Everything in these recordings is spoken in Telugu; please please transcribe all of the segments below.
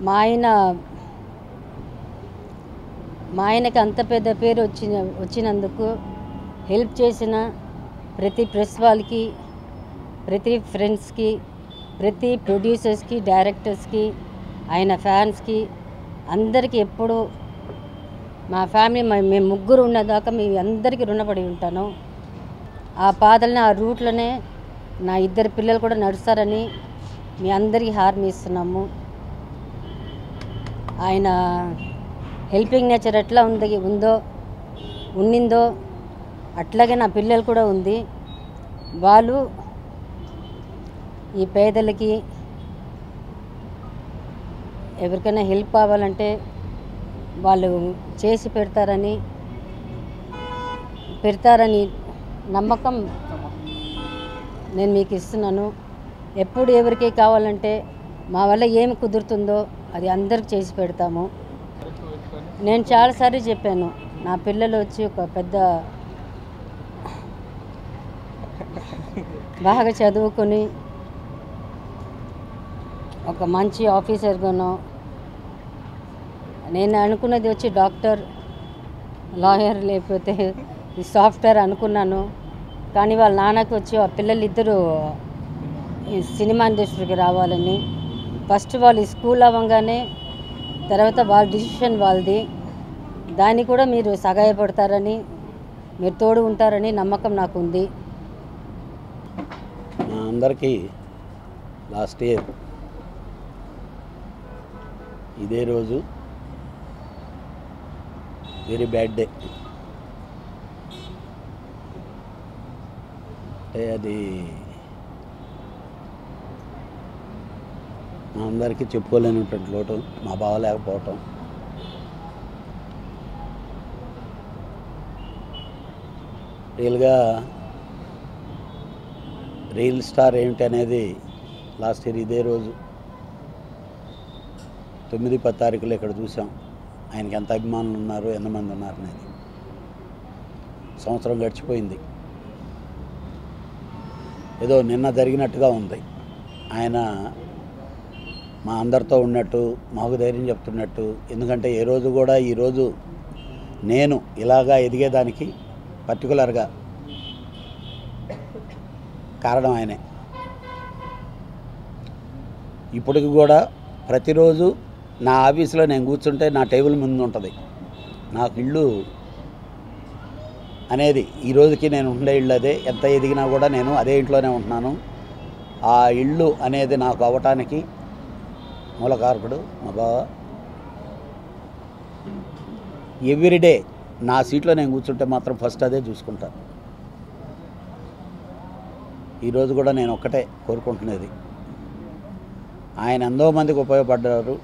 మా ఆయన మా ఆయనకి అంత పెద్ద పేరు వచ్చిన వచ్చినందుకు హెల్ప్ చేసిన ప్రతి ప్రెస్ వాళ్ళకి ప్రతి ఫ్రెండ్స్కి ప్రతి ప్రొడ్యూసర్స్కి డైరెక్టర్స్కి ఆయన ఫ్యాన్స్కి అందరికీ ఎప్పుడు మా ఫ్యామిలీ మ- మేము ముగ్గురు ఉన్నదాకా మీ అందరికీ రుణపడి ఉంటాను ఆ పాదలని ఆ రూట్లోనే నా ఇద్దరు పిల్లలు కూడా నడుస్తారని మీ అందరికీ హామీ ఇస్తున్నాము ఆయన హెల్పింగ్ నేచర్ ఎట్లా ఉంది ఉందో ఉండిందో అట్లాగే నా పిల్లలు కూడా ఉంది వాళ్ళు ఈ పేదలకి ఎవరికైనా హెల్ప్ కావాలంటే వాళ్ళు చేసి పెడతారని పెడతారని నమ్మకం నేను మీకు ఇస్తున్నాను ఎప్పుడు ఎవరికి కావాలంటే మా వల్ల ఏం కుదురుతుందో అది అందరికి చేసి పెడతాము నేను చాలాసార్లు చెప్పాను నా పిల్లలు వచ్చి ఒక పెద్ద బాగా చదువుకొని ఒక మంచి ఆఫీసర్గానో నేను అనుకున్నది వచ్చి డాక్టర్ లాయర్ లేకపోతే ఈ సాఫ్ట్వేర్ అనుకున్నాను కానీ వాళ్ళ నాన్నకి వచ్చి ఆ పిల్లలు ఇద్దరు ఈ సినిమా ఇండస్ట్రీకి రావాలని ఫస్ట్ వాళ్ళు ఈ స్కూల్ అవ్వగానే తర్వాత వాళ్ళ డిసిషన్ వాళ్ళది దాన్ని కూడా మీరు సహాయపడతారని మీరు తోడు ఉంటారని నమ్మకం నాకు ఉంది మా అందరికీ లాస్ట్ ఇయర్ ఇదే రోజు వెరీ బ్యాడ్ డే అంటే అది మా అందరికీ చెప్పుకోలేనటువంటి లోటు మా బావ లేకపోవటం రియల్గా రియల్ స్టార్ ఏమిటి అనేది లాస్ట్ ఇయర్ ఇదే రోజు తొమ్మిది పది తారీఖులో ఇక్కడ చూసాం ఆయనకి ఎంత అభిమానులు ఉన్నారు ఎంతమంది ఉన్నారు అనేది సంవత్సరం గడిచిపోయింది ఏదో నిన్న జరిగినట్టుగా ఉంది ఆయన మా అందరితో ఉన్నట్టు మాకు ధైర్యం చెప్తున్నట్టు ఎందుకంటే ఏ రోజు కూడా ఈరోజు నేను ఇలాగా ఎదిగేదానికి పర్టికులర్గా కారణం ఆయనే ఇప్పటికి కూడా ప్రతిరోజు నా ఆఫీసులో నేను కూర్చుంటే నా టేబుల్ ముందు ఉంటుంది నాకు ఇల్లు అనేది ఈ రోజుకి నేను ఉండే ఇల్లు అదే ఎంత ఎదిగినా కూడా నేను అదే ఇంట్లోనే ఉంటున్నాను ఆ ఇల్లు అనేది నాకు అవ్వటానికి మూలకారకుడు మా బావ ఎవ్రీడే నా సీట్లో నేను కూర్చుంటే మాత్రం ఫస్ట్ అదే చూసుకుంటాను ఈరోజు కూడా నేను ఒక్కటే కోరుకుంటున్నది ఆయన ఎంతో మందికి ఉపయోగపడ్డారు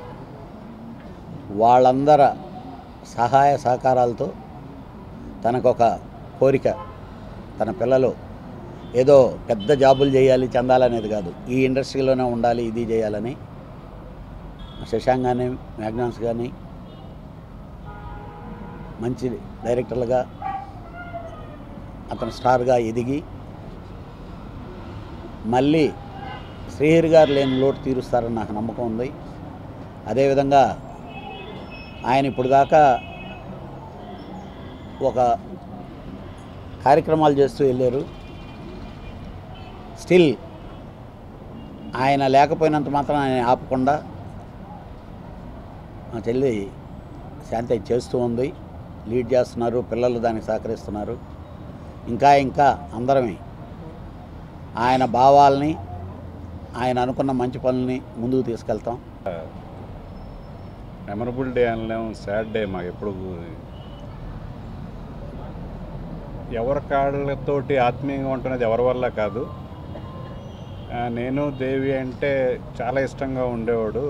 వాళ్ళందర సహాయ సహకారాలతో తనకొక కోరిక తన పిల్లలు ఏదో పెద్ద జాబులు చేయాలి చెందాలనేది కాదు ఈ ఇండస్ట్రీలోనే ఉండాలి ఇది చేయాలని శశాంక్ కానీ మ్యాగ్నాన్స్ కానీ మంచి డైరెక్టర్లుగా అతను స్టార్గా ఎదిగి మళ్ళీ శ్రీహరి గారు లేని లోటు తీరుస్తారని నాకు నమ్మకం ఉంది అదేవిధంగా ఆయన ఇప్పుడు దాకా ఒక కార్యక్రమాలు చేస్తూ వెళ్ళారు స్టిల్ ఆయన లేకపోయినంత మాత్రం ఆయన ఆపకుండా మా చెల్లి శాంతి చేస్తూ ఉంది లీడ్ చేస్తున్నారు పిల్లలు దానికి సహకరిస్తున్నారు ఇంకా ఇంకా అందరమే ఆయన భావాల్ని ఆయన అనుకున్న మంచి పనుల్ని ముందుకు తీసుకెళ్తాం మెమరబుల్ డే అనలేము సాడ్ డే మాకు ఎప్పుడు ఎవరి కాళ్ళతోటి ఆత్మీయంగా ఉంటున్నది ఎవరి వల్ల కాదు ఆ, నేను దేవి అంటే చాలా ఇష్టంగా ఉండేవాడు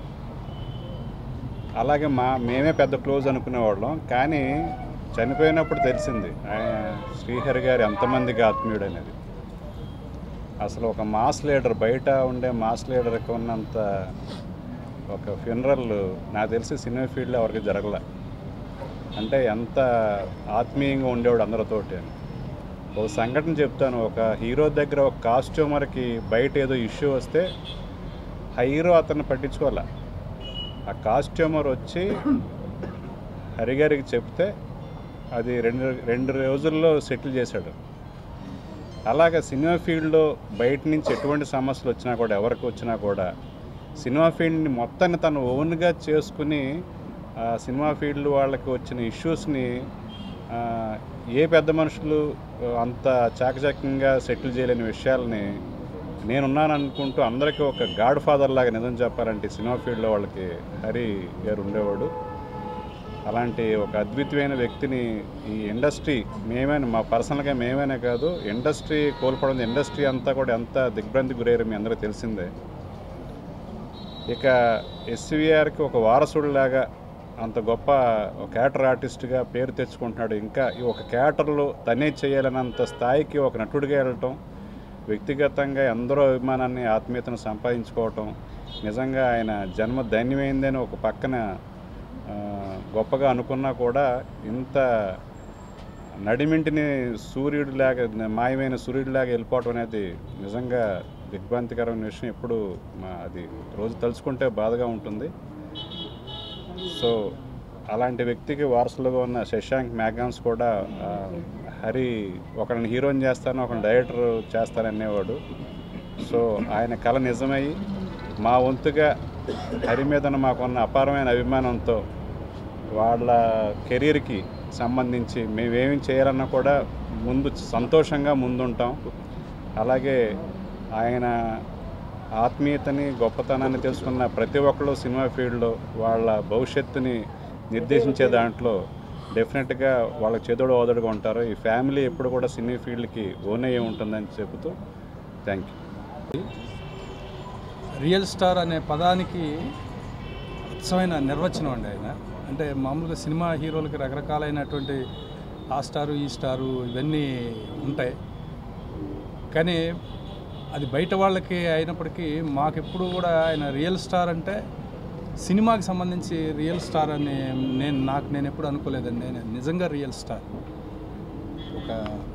అలాగే మా మేమే పెద్ద క్లోజ్ అనుకునేవాళ్ళం కానీ చనిపోయినప్పుడు తెలిసింది ఆయన శ్రీహరి గారు ఎంతమందికి ఆత్మీయుడు అనేది అసలు ఒక మాస్ లీడర్ బయట ఉండే మాస్ లీడర్కి ఉన్నంత ఒక ఫ్యూనరల్ నాకు తెలిసి సినిమా ఫీల్డ్లో ఎవరికి జరగలే అంటే ఎంత ఆత్మీయంగా ఉండేవాడు అందరితోటి అని ఒక సంఘటన చెప్తాను ఒక హీరో దగ్గర ఒక కాస్ట్యూమర్కి బయట ఏదో ఇష్యూ వస్తే హీరో అతన్ని పట్టించుకోవాల ఆ కాస్ట్యూమర్ వచ్చి హరిగారికి చెప్తే అది రెండు రెండు రోజుల్లో సెటిల్ చేశాడు అలాగే సినిమా ఫీల్డ్లో బయట నుంచి ఎటువంటి సమస్యలు వచ్చినా కూడా ఎవరికి వచ్చినా కూడా సినిమా ఫీల్డ్ని మొత్తాన్ని తను ఓన్గా చేసుకుని ఆ సినిమా ఫీల్డ్ వాళ్ళకి వచ్చిన ఇష్యూస్ని ఆ, ఏ పెద్ద మనుషులు ఆ, అంత చాకచక్యంగా సెటిల్ చేయలేని విషయాల్ని నేనున్నాను అనుకుంటూ అందరికీ ఒక గాడ్ ఫాదర్ లాగా నిజం చెప్పాలంటే సినిమా ఫీల్డ్లో వాళ్ళకి హరి గారు ఉండేవాడు అలాంటి ఒక అద్భుతమైన వ్యక్తిని ఈ ఇండస్ట్రీ మేమైనా మా పర్సనల్గా మేమైనా కాదు ఇండస్ట్రీ కోల్పోవడం ఇండస్ట్రీ అంతా కూడా ఎంత దిగ్భ్రాంతి గురయ్యారో మీ అందరికీ తెలిసిందే ఇక ఎస్విఆర్కి ఒక వారసుడిలాగా అంత గొప్ప ఒక క్యాటర్ ఆర్టిస్ట్గా పేరు తెచ్చుకుంటున్నాడు ఇంకా ఈ ఒక క్యాటర్లో తనే చేయాలన్నంత స్థాయికి ఒక నటుడిగా వెళ్ళటం వ్యక్తిగతంగా ఎందరో అభిమానాన్ని ఆత్మీయతను సంపాదించుకోవటం నిజంగా ఆయన జన్మ ధన్యమైందని ఒక పక్కన ఆ, గొప్పగా అనుకున్నా కూడా ఇంత నడిమింటిని సూర్యుడిలాగా మాయమైన సూర్యుడిలాగా వెళ్ళిపోవటం అనేది నిజంగా దిగ్భ్రాంతికరమైన విషయం ఎప్పుడు మా అది రోజు తలుచుకుంటే బాధగా ఉంటుంది సో అలాంటి వ్యక్తికి వారసులుగా ఉన్న శశాంక్ మ్యాగ్నామ్స్ కూడా ఆ, హరి ఒకరిని హీరోని చేస్తాను ఒకరిని డైరెక్టర్ చేస్తాననేవాడు సో ఆయన కళ నిజమై మా వంతుగా హరి మీద మాకున్న అపారమైన అభిమానంతో వాళ్ళ కెరీర్కి సంబంధించి మేమేమి చేయాలన్నా కూడా ముందు సంతోషంగా ముందుంటాం అలాగే ఆయన ఆత్మీయతని గొప్పతనాన్ని తెలుసుకున్న ప్రతి ఒక్కళ్ళు సినిమా ఫీల్డ్లో వాళ్ళ భవిష్యత్తుని నిర్దేశించే దాంట్లో డెఫినెట్గా వాళ్ళకి చేదోడు ఓదడుగా ఉంటారు ఈ ఫ్యామిలీ ఎప్పుడు కూడా సినీ ఫీల్డ్కి ఓన్ అయ్యి ఉంటుందని చెబుతూ థ్యాంక్ యూ రియల్ స్టార్ అనే పదానికి అచ్చమైన నిర్వచనం అండి ఆయన అంటే మామూలుగా సినిమా హీరోలకి రకరకాలైనటువంటి ఆ స్టారు ఈ స్టారు ఇవన్నీ ఉంటాయి కానీ అది బయట వాళ్ళకి అయినప్పటికీ మాకెప్పుడు కూడా ఆయన రియల్ స్టార్ అంటే సినిమాకి సంబంధించి రియల్ స్టార్ అని నేను నాకు నేను ఎప్పుడు అనుకోలేదండి నేను నిజంగా రియల్ స్టార్ ఒక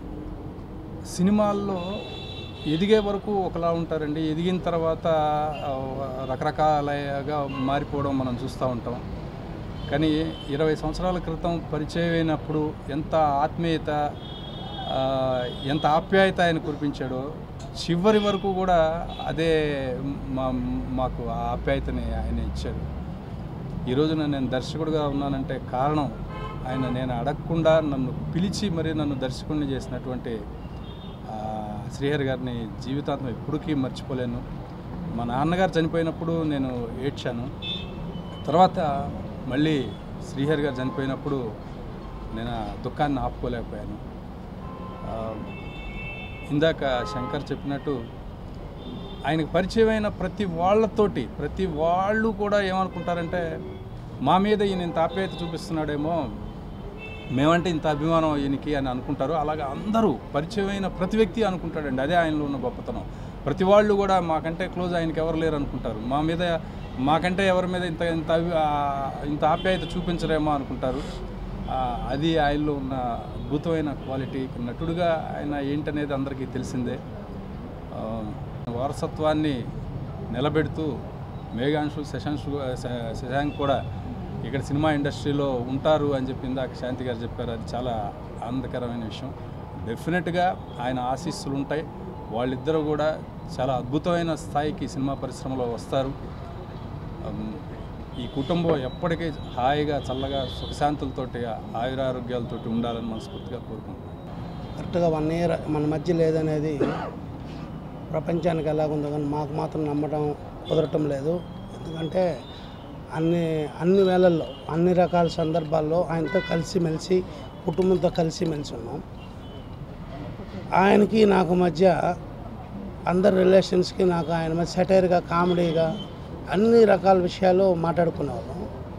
సినిమాల్లో ఎదిగే వరకు ఒకలా ఉంటారండి ఎదిగిన తర్వాత ఆ, రకరకాలుగా మారిపోవడం మనం చూస్తూ ఉంటాం కానీ ఇరవై సంవత్సరాల క్రితం పరిచయం అయినప్పుడు ఎంత ఆత్మీయత ఆ, ఎంత ఆప్యాయత ఆయన కురిపించాడో చివరి వరకు కూడా అదే మా మాకు ఆ ఆప్యాయతని ఆయన ఇచ్చాడు ఈ రోజున నేను దర్శకుడిగా ఉన్నానంటే కారణం ఆయన నేను అడగకుండా నన్ను పిలిచి మరి నన్ను దర్శకుడిని చేసినటువంటి ఆ, శ్రీహరి గారిని జీవితాంతం ఎప్పటికీ మర్చిపోలేను మా నాన్నగారు చనిపోయినప్పుడు నేను ఏడ్చాను తర్వాత మళ్ళీ శ్రీహరి గారు చనిపోయినప్పుడు నేను ఆ దుఃఖాన్ని ఆపుకోలేకపోయాను ఆ, ఇందాక శంకర్ చెప్పినట్టు ఆయనకు పరిచయమైన ప్రతి వాళ్ళతోటి ప్రతి వాళ్ళు కూడా ఏమనుకుంటారంటే మా మీద ఈయన ఇంత ఆప్యాయత చూపిస్తున్నాడేమో మేమంటే ఇంత అభిమానం ఈయనకి అని అనుకుంటారు అలాగే అందరూ పరిచయమైన ప్రతి వ్యక్తి అనుకుంటాడండి అదే ఆయనలో ఉన్న గొప్పతనం ప్రతి వాళ్ళు కూడా మాకంటే క్లోజ్ ఆయనకి ఎవరు లేరు అనుకుంటారు మా మీద మాకంటే ఎవరి మీద ఇంత ఇంత అభి- ఆ, ఇంత ఆప్యాయత చూపించరేమో అనుకుంటారు ఆ, అది ఆయనలో ఉన్న అద్భుతమైన క్వాలిటీ నటుడుగా ఆయన ఏంటనేది అందరికీ తెలిసిందే ఆ, వారసత్వాన్ని నిలబెడుతూ మేఘాంశు శశాంశు శ- శశాంక్ కూడా ఇక్కడ సినిమా ఇండస్ట్రీలో ఉంటారు అని చెప్పి ఇందాక శాంతి గారు చెప్పారు అది చాలా ఆనందకరమైన విషయం డెఫినెట్గా ఆయన ఆశీస్సులు ఉంటాయి వాళ్ళిద్దరూ కూడా చాలా అద్భుతమైన స్థాయికి సినిమా పరిశ్రమలో వస్తారు అమ్, ఈ కుటుంబం ఎప్పటికీ హాయిగా చల్లగా సుఖశాంతులతోటి ఆయురారోగ్యాలతోటి ఉండాలని మనస్ఫూర్తిగా కోరుకుంటున్నాను కరెక్ట్గా వన్ ఇయర్ మన మధ్య లేదనేది ప్రపంచానికి ఎలాగుందో కానీ మాకు మాత్రం నమ్మడం కుదరటం లేదు ఎందుకంటే అన్ని అన్ని వేళల్లో అన్ని రకాల సందర్భాల్లో ఆయనతో కలిసిమెలిసి కుటుంబంతో కలిసిమెలిసి ఉన్నాం ఆయనకి నాకు మధ్య అందరి రిలేషన్స్కి నాకు ఆయన మధ్య సెటైర్గా కామెడీగా అన్ని రకాల విషయాలు మాట్లాడుకునేవాళ్ళం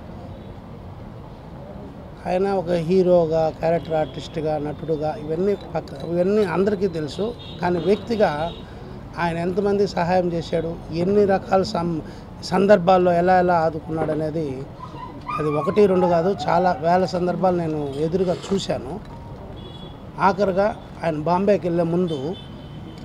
ఆయన ఒక హీరోగా క్యారెక్టర్ ఆర్టిస్ట్గా నటుడుగా ఇవన్నీ పక్క ఇవన్నీ అందరికీ తెలుసు కానీ వ్యక్తిగా ఆయన ఎంతమంది సహాయం చేశాడు ఎన్ని రకాల సం సందర్భాల్లో ఎలా ఎలా ఆదుకున్నాడు అనేది అది ఒకటి రెండు కాదు చాలా వేల సందర్భాలు నేను ఎదురుగా చూశాను ఆఖరిగా ఆయన బాంబేకి వెళ్ళే ముందు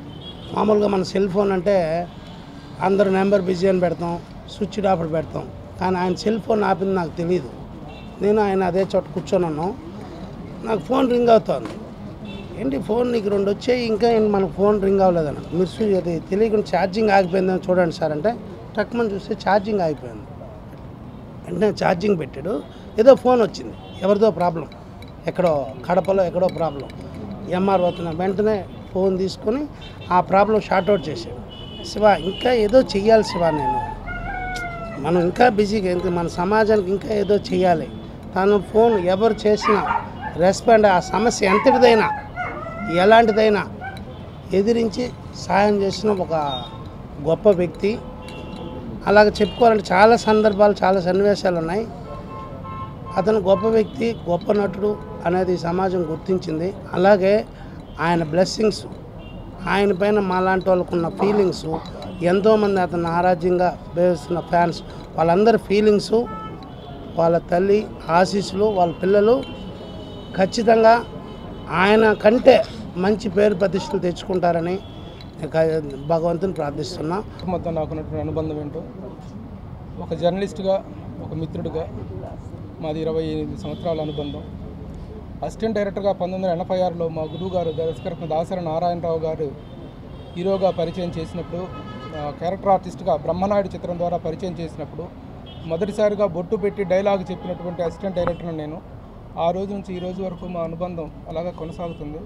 మామూలుగా మన సెల్ ఫోన్ అంటే అందరు నెంబర్ బిజీ అని పెడతాం స్విచ్ ఆఫ్ పెడతాం కానీ ఆయన సెల్ ఫోన్ ఆపింది నాకు తెలియదు నేను ఆయన అదే చోట కూర్చొన్నాను నాకు ఫోన్ రింగ్ అవుతుంది ఏంటి ఫోన్ నీకు రెండు వచ్చాయి ఇంకా ఏంటి మనకు ఫోన్ రింగ్ అవ్వలేదన్న మీరు చూ- అది తెలియకుండా ఛార్జింగ్ ఆగిపోయిందని చూడండి సార్ అంటే టక్మని చూస్తే ఛార్జింగ్ ఆగిపోయింది వెంటనే ఛార్జింగ్ పెట్టాడు ఏదో ఫోన్ వచ్చింది ఎవరిదో ప్రాబ్లం ఎక్కడో కడపలో ఎక్కడో ప్రాబ్లం ఎంఆర్ అవుతున్నా వెంటనే ఫోన్ తీసుకొని ఆ ప్రాబ్లం షార్ట్అవుట్ చేశాడు శివ ఇంకా ఏదో చెయ్యాలి శివ నేను మనం ఇంకా బిజీగా ఇంకా మన సమాజానికి ఇంకా ఏదో చెయ్యాలి తను ఫోన్ ఎవరు చేసినా రెస్పాండ్ ఆ సమస్య ఎంతటిదైనా ఎలాంటిదైనా ఎదిరించి సాయం చేసిన ఒక గొప్ప వ్యక్తి అలాగ చెప్పుకోవాలంటే చాలా సందర్భాలు చాలా సన్నివేశాలు ఉన్నాయి అతను గొప్ప వ్యక్తి గొప్ప నటుడు అనేది ఈ సమాజం గుర్తించింది అలాగే ఆయన బ్లెస్సింగ్స్ ఆయన పైన మాలాంటి వాళ్ళకు ఉన్న ఫీలింగ్స్ ఎంతోమంది అతను ఆరాధ్యంగా భావిస్తున్న ఫ్యాన్స్ వాళ్ళందరి ఫీలింగ్స్ వాళ్ళ తల్లి ఆశీస్సులు వాళ్ళ పిల్లలు ఖచ్చితంగా ఆయన కంటే మంచి పేరు ప్రతిష్టలు తెచ్చుకుంటారని ఇక భగవంతుని ప్రార్థిస్తున్నా మొత్తం నాకు ఉన్నటువంటి అనుబంధం ఏంటో ఒక జర్నలిస్ట్గా ఒక మిత్రుడిగా మాది ఇరవై ఎనిమిది సంవత్సరాల అనుబంధం అసిస్టెంట్ డైరెక్టర్గా పంతొమ్మిది వందల ఎనభై ఆరులో మా గురువు గారు దర్శకరత్న దాసరి నారాయణరావు గారు హీరోగా పరిచయం చేసినప్పుడు ఆ, క్యారెక్టర్ ఆర్టిస్ట్గా బ్రహ్మనాయుడు చిత్రం ద్వారా పరిచయం చేసినప్పుడు మొదటిసారిగా బొట్టు పెట్టి డైలాగ్ చెప్పినటువంటి అసిస్టెంట్ డైరెక్టర్ నేను ఆ రోజు నుంచి ఈ రోజు వరకు మా అనుబంధం అలాగా కొనసాగుతుంది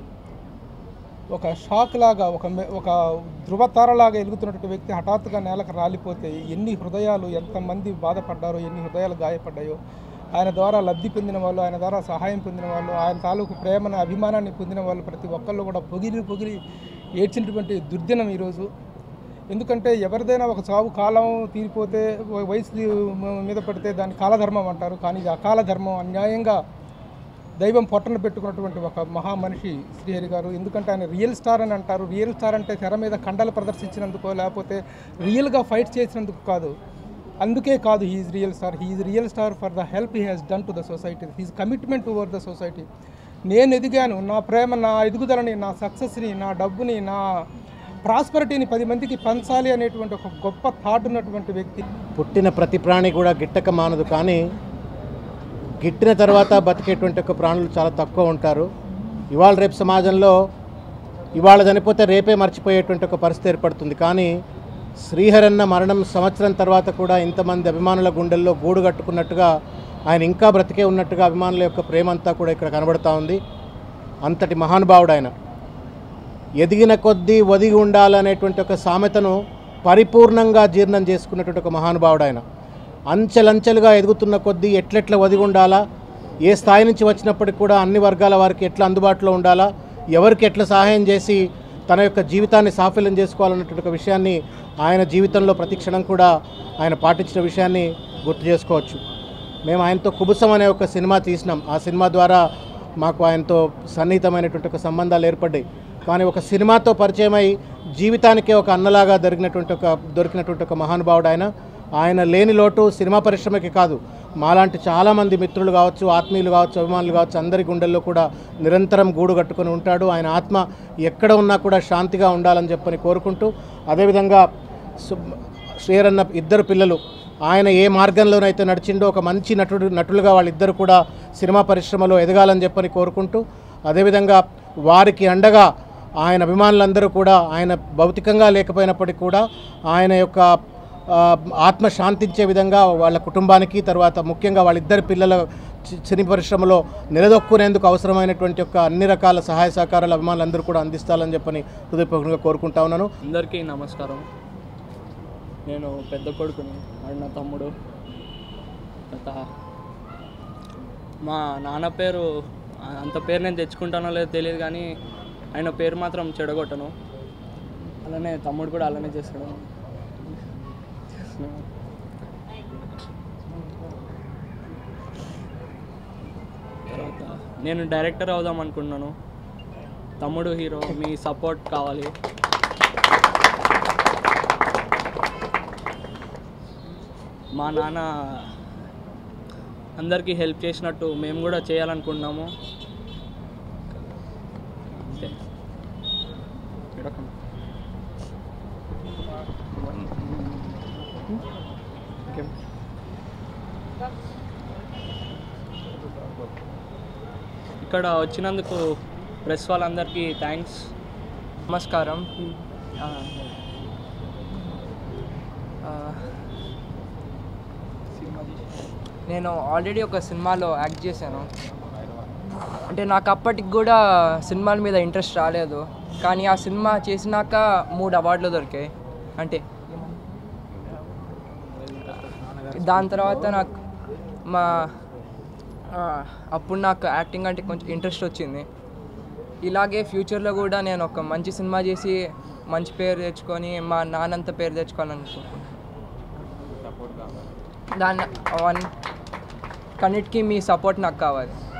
ఒక షాక్ లాగా ఒక మె- ఒక ధృవతారలాగా ఎలుగుతున్నటువంటి వ్యక్తి హఠాత్తుగా నేలకు రాలిపోతే ఎన్ని హృదయాలు ఎంతమంది బాధపడ్డారో ఎన్ని హృదయాలు గాయపడ్డాయో ఆయన ద్వారా లబ్ధి పొందిన వాళ్ళు ఆయన ద్వారా సహాయం పొందిన వాళ్ళు ఆయన తాలూకు ప్రేమను అభిమానాన్ని పొందిన వాళ్ళు ప్రతి ఒక్కళ్ళు కూడా పొగిలి పొగిలి ఏడ్చినటువంటి దుర్దినం ఈరోజు ఎందుకంటే ఎవరిదైనా ఒక చావు కాలం తీరిపోతే వ- వయసు మీద పడితే దాన్ని కాలధర్మం అంటారు కానీ ఇది అకాల ధర్మం అన్యాయంగా దైవం పొట్టన పెట్టుకున్నటువంటి ఒక మహా మనిషి శ్రీహరి గారు ఎందుకంటే ఆయన రియల్ స్టార్ అని అంటారు రియల్ స్టార్ అంటే తెర మీద కండలు ప్రదర్శించినందుకో లేకపోతే రియల్గా ఫైట్ చేసినందుకు కాదు అందుకే కాదు he's real star he's real star for the help he has done to the society his commitment toward the society నేను ఎదిగాను నా ప్రేమ నా ఎదుగుదలని నా సక్సెస్ని నా డబ్బుని నా ప్రాస్పరిటీని పది మందికి పంచాలి అనేటువంటి ఒక గొప్ప థాట్ ఉన్నటువంటి వ్యక్తి పుట్టిన ప్రతి ప్రాణి కూడా గిట్టక మానదు కానీ గిట్టిన తర్వాత బతికేటువంటి ఒక ప్రాణులు చాలా తక్కువ ఉంటారు ఇవాళ రేపు సమాజంలో ఇవాళ చనిపోతే రేపే మర్చిపోయేటువంటి ఒక పరిస్థితి ఏర్పడుతుంది కానీ శ్రీహరన్న మరణం సంవత్సరం తర్వాత కూడా ఇంతమంది అభిమానుల గుండెల్లో గూడు కట్టుకున్నట్టుగా ఆయన ఇంకా బ్రతికే ఉన్నట్టుగా అభిమానుల యొక్క ప్రేమ అంతా కూడా ఇక్కడ కనబడుతూ ఉంది అంతటి మహానుభావుడు ఆయన ఎదిగిన కొద్దీ ఒదిగి ఉండాలనేటువంటి ఒక సామెతను పరిపూర్ణంగా జీర్ణం చేసుకున్నటువంటి ఒక మహానుభావుడు ఆయన అంచెలంచెలుగా ఎదుగుతున్న కొద్దీ ఎట్లెట్ల ఒదిగి ఉండాలా ఏ స్థాయి నుంచి వచ్చినప్పటికి కూడా అన్ని వర్గాల వారికి ఎట్లా అందుబాటులో ఉండాలా ఎవరికి ఎట్లా సహాయం చేసి తన యొక్క జీవితాన్ని సాఫల్యం చేసుకోవాలన్నటువంటి ఒక విషయాన్ని ఆయన జీవితంలో ప్రతి క్షణం కూడా ఆయన పాటించిన విషయాన్ని గుర్తు చేసుకోవచ్చు మేము ఆయనతో కుబుసం అనే ఒక సినిమా తీసినాం ఆ సినిమా ద్వారా మాకు ఆయనతో సన్నిహితమైనటువంటి ఒక సంబంధాలు ఏర్పడ్డాయి కానీ ఒక సినిమాతో పరిచయమై జీవితానికే ఒక అన్నలాగా దొరికినటువంటి ఒక దొరికినటువంటి ఒక మహానుభావుడు ఆయన ఆయన లేని లోటు సినిమా పరిశ్రమకి కాదు మాలాంటి చాలామంది మిత్రులు కావచ్చు ఆత్మీయులు కావచ్చు అభిమానులు కావచ్చు అందరి గుండెల్లో కూడా నిరంతరం గూడు కట్టుకొని ఉంటాడు ఆయన ఆత్మ ఎక్కడ ఉన్నా కూడా శాంతిగా ఉండాలని చెప్పని కోరుకుంటూ అదేవిధంగా సు- శ్రీరన్న ఇద్దరు పిల్లలు ఆయన ఏ మార్గంలోనైతే నడిచిండో ఒక మంచి నటుడు నటులుగా వాళ్ళిద్దరు కూడా సినిమా పరిశ్రమలో ఎదగాలని చెప్పని కోరుకుంటూ అదేవిధంగా వారికి అండగా ఆయన అభిమానులందరూ కూడా ఆయన భౌతికంగా లేకపోయినప్పటికీ కూడా ఆయన యొక్క ఆ, ఆత్మ శాంతించే విధంగా వాళ్ళ కుటుంబానికి తర్వాత ముఖ్యంగా వాళ్ళిద్దరి పిల్లల చి- సినీ పరిశ్రమలో నిలదొక్కునేందుకు అవసరమైనటువంటి యొక్క అన్ని రకాల సహాయ సహకారాలు అభిమానులందరూ కూడా అందిస్తాలని చెప్పని హృదయపూర్వకంగా కోరుకుంటా ఉన్నాను అందరికీ నమస్కారం నేను పెద్ద కొడుకుని వాడు నా తమ్ముడు తర్వాత మా నాన్న పేరు అంత పేరు నేను తెచ్చుకుంటానో లేదో తెలియదు కానీ ఆయన పేరు మాత్రం చెడగొట్టను అలానే తమ్ముడు కూడా అలానే చేస్తాడు తర్వాత నేను డైరెక్టర్ అవుదాం అనుకుంటున్నాను తమ్ముడు హీరో మీ సపోర్ట్ కావాలి మా నాన్న అందరికీ హెల్ప్ చేసినట్టు మేము కూడా చేయాలనుకుంటున్నాము అంతే ఎడకండి. ఇంకేం? ఇక్కడ వచ్చినందుకు ప్రెస్ వాళ్ళందరికీ థ్యాంక్స్ నమస్కారం ఆ, ఆ, నేను ఆల్రెడీ ఒక సినిమాలో యాక్ట్ చేశాను అంటే నాకు అప్పటికి కూడా సినిమాల మీద ఇంట్రెస్ట్ రాలేదు కానీ ఆ సినిమా చేసినాక మూడు అవార్డులు దొరికాయి అంటే దాని తర్వాత నాకు మా ఆ, అప్పుడు నాకు యాక్టింగ్ అంటే కొంచెం ఇంట్రెస్ట్ వచ్చింది ఇలాగే ఫ్యూచర్లో కూడా నేను ఒక మంచి సినిమా చేసి మంచి పేరు తెచ్చుకొని మా నాన్నంత పేరు తెచ్చుకోవాలనుకుంటున్నాను దాన్ని వన్ కన్నిటికీ మీ సపోర్ట్ నాకు కావాలి